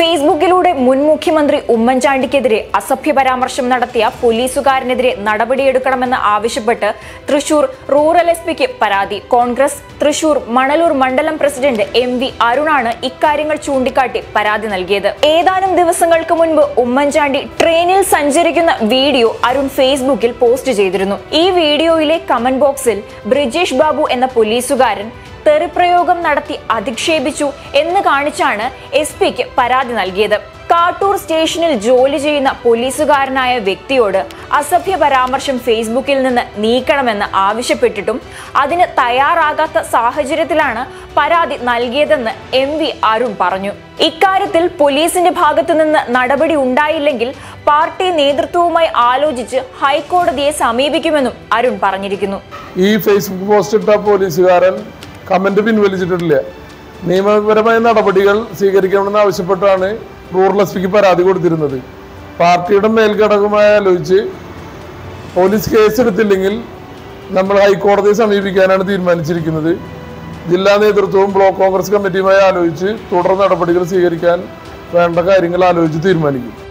ഫേസ്ബുക്കിലൂടെ മുൻ മുഖ്യമന്ത്രി ഉമ്മൻചാണ്ടിക്കെതിരെ അസഭ്യ പരാമർശം നടത്തിയ പോലീസുകാരനെതിരെ നടപടിയെടുക്കണമെന്ന് ആവശ്യപ്പെട്ട് തൃശൂർ റൂറൽ എസ് പിക്ക് പരാതി കോൺഗ്രസ് തൃശൂർ മണലൂർ മണ്ഡലം പ്രസിഡന്റ് എം വി അരുണാണ് ഇക്കാര്യങ്ങൾ ചൂണ്ടിക്കാട്ടി പരാതി നൽകിയത് ഏതാനും ദിവസങ്ങൾക്ക് മുൻപ് ഉമ്മൻചാണ്ടി ട്രെയിനിൽ സഞ്ചരിക്കുന്ന വീഡിയോ അരുൺ ഫേസ്ബുക്കിൽ പോസ്റ്റ് ചെയ്തിരുന്നു ഈ വീഡിയോയിലെ കമന്റ് ബോക്സിൽ ബ്രിജേഷ് ബാബു എന്ന പോലീസുകാരൻ തെറിപ്രയോഗം നടത്തി അധിക്ഷേപിച്ചു എന്ന് കാണിച്ചാണ് എസ് പിക്ക് പരാതി നൽകിയത് കാട്ടൂർ സ്റ്റേഷനിൽ ജോലി ചെയ്യുന്ന പോലീസുകാരനായ വ്യക്തിയോട് അസഭ്യ പരാമർശം ഫേസ്ബുക്കിൽ നിന്ന് നീക്കണമെന്ന് ആവശ്യപ്പെട്ടിട്ടും അതിന് തയ്യാറാകാത്ത സാഹചര്യത്തിലാണ് പരാതി നൽകിയതെന്ന് എം വി അരുൺ പറഞ്ഞു ഇക്കാര്യത്തിൽ പോലീസിന്റെ ഭാഗത്തു നിന്ന് നടപടി ഉണ്ടായില്ലെങ്കിൽ പാർട്ടി നേതൃത്വവുമായി ആലോചിച്ച് ഹൈക്കോടതിയെ സമീപിക്കുമെന്നും അരുൺ പറഞ്ഞിരിക്കുന്നു ഈ ഫേസ്ബുക്ക് പോസ്റ്റ് ഇട്ട പോലീസുകാരൻ കമന്റ് പിൻവലിച്ചിട്ടില്ല നിയമപരമായ നടപടികൾ സ്വീകരിക്കണമെന്ന് ആവശ്യപ്പെട്ടാണ് റൂറൽ എസ് പിക്ക് പരാതി കൊടുത്തിരുന്നത് പാർട്ടിയുടെ മേൽഘടകമായി ആലോചിച്ച് പോലീസ് കേസെടുത്തില്ലെങ്കിൽ നമ്മൾ ഹൈക്കോടതിയെ സമീപിക്കാനാണ് തീരുമാനിച്ചിരിക്കുന്നത് ജില്ലാ നേതൃത്വവും ബ്ലോക്ക് കോൺഗ്രസ് കമ്മിറ്റിയുമായി ആലോചിച്ച് തുടർ നടപടികൾ സ്വീകരിക്കാൻ വേണ്ട കാര്യങ്ങൾ ആലോചിച്ച് തീരുമാനിക്കും